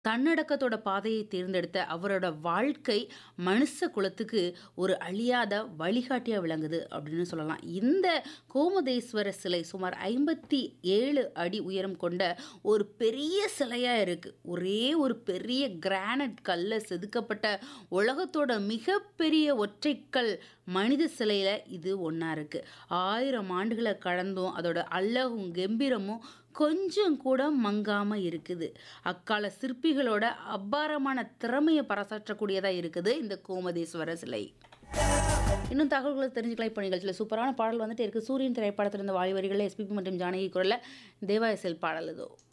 தன்னடக்கத்தோட பாதையை தேர்ந்தெடுத்த அவரோட வாழ்க்கை மனுஷ குலத்துக்கு ஒரு அழியாத வழிகாட்டியா விளங்குது அப்படின்னு சொல்லலாம். இந்த கோமதேஸ்வரர் சிலை சுமார் 57 அடி உயரம் கொண்ட ஒரு பெரிய சிலையா இருக்கு. ஒரே ஒரு பெரிய கிரானைட் கல்ல செதுக்கப்பட்ட உலகத்தோட மிகப்பெரிய ஒற்றைக்கல் மனித சிலையில இது ஒண்ணா இருக்கு. 1000 ஆண்டுகள கடந்தும் அதோட அழகும், கெம்பீரமும் கொஞ்சம் கூட மங்காம இருக்குது. அக்கால சிற்பிகளோட அபாரமான திறமைய பறைசாற்றக்கூடியதா இருக்குது இந்த கோமதேஸ்வரர் சிலை. இன்னும் தகவல்கள தெரிஞ்சுக்கலாம் இப்ப நிகழ்ச்சியில சூப்பரான பாடல் வந்துட்டே இருக்கு. சூரியன் திரைப்படத்திலிருந்து வாலி வரிகள்ல எஸ்பிபி மற்றும் ஜானகி குரல்ல தேவா எஸ்.எல் பாடல் இதோ.